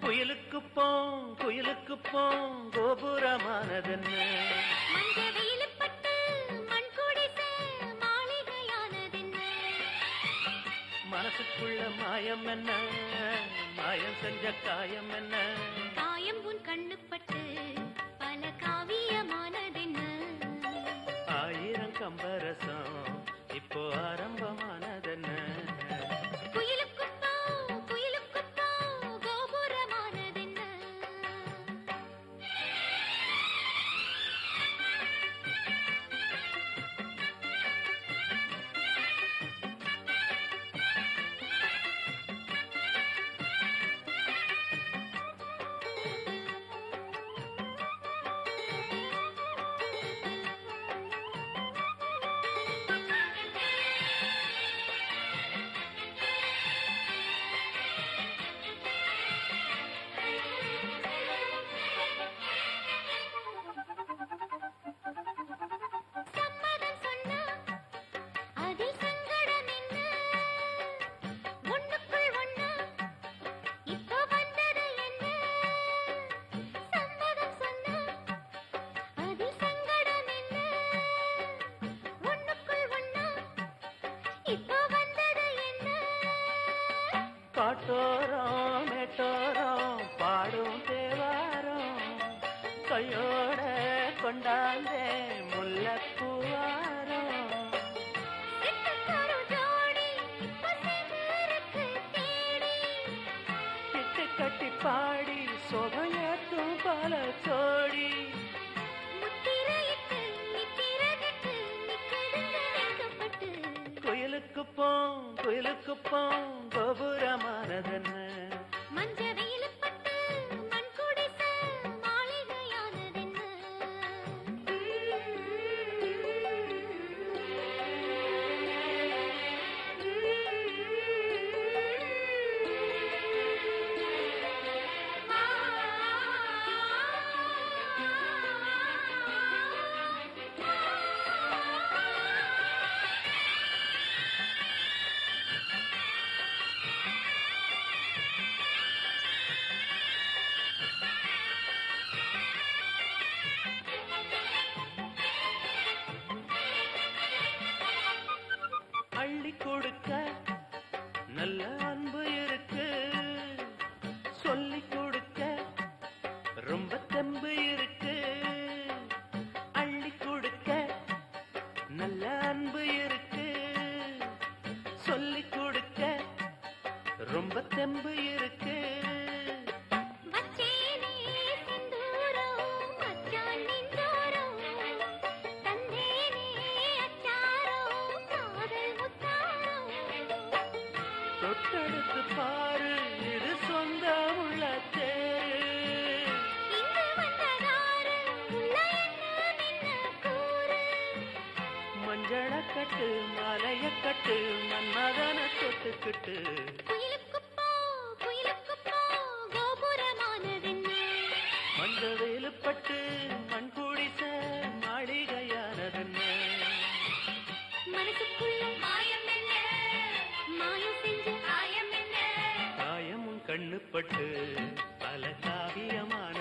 குயிலுக்கு போம் குயிலுக்கு போம் கோபுரமானதென்ன மஞ்ச வெயிலுப்பட்டு மண் குடிசை மாளிகையானதென்ன மனசுக்குள்ள மாயம் என்ன மாயம் செஞ்ச காயம் என்ன காயம் உன் கண்ணுப்பட்டு பல காவியமானதென்ன ஆயிரம் கம்பரசம் இப்போ ஆரம்பமானதென்ன குயிலுக்குப் போ, குயிலுக்குப் போ, கோபுரமானதென்ன சம்மதம் சொன்னா அதில் சங்கடம் என்ன ஒண்ணுக்குள் ஒண்ணா இப்போ வந்தது என்ன சம்மதம் சொன்னா அதில் சங்கடம் என்ன ஒண்ணுக்குள் ஒண்ணா இப்போ வந்தது என்ன காட்டோரம் மேட்டோரம் பாடும் தேவாரம் கையோட கொண்டாந்தே முல்லப்பூவாரம் சிட்டுக்கொரு ஜோடி இப்போ சேர்ந்திருக்கு தேடி கிட்டு கட்டி பாடி சொகையத்தும் பல சோடி முத்திரையிட்டு நித்திரகிட்டு நிக்கிடுங்க வைக்கப்பட்டு குயிலுக்கு போம் குயிலுக்கு போம் கோபுரமானதென்ன மஞ்ச வெயிலுப்பட்டு மண் குடிசை மாளிகையானதென்ன அள்ளி கொடுக்க நல்ல அன்பு இருக்கு சொல்லி கொடுக்க ரொம்ப தெம்பு இருக்கு அள்ளி கொடுக்க நல்ல அன்பு இருக்கு சொல்லி கொடுக்க ரொம்ப தெம்பு இருக்கு வச்சேனே செந்தூரம் மச்சான் நின்றோரம் தந்தேனே அச்சாரம் காதல் முத்தாரம் தொட்டெடுத்து பாரு இது சொந்த உள்ள தேரு இங்கு வந்ததாரு உள்ள என்ன நின்ன கூறு மஞ்சள கட்டு மலைய கட்டு மன்மதன தொட்டுக்கிட்டு குயிலுக்குப் போ குயிலுக்குப் போ கோபுரமானதென்ன மஞ்ச வேலுப்பட்டு மண் குடிச மாளிகையானதென்ன மனசுக்குள்ள மாயம் என்ன மாயம் செஞ்ச காயம் என்ன காயமும் கண்ணுப்பட்டு பல காவியமான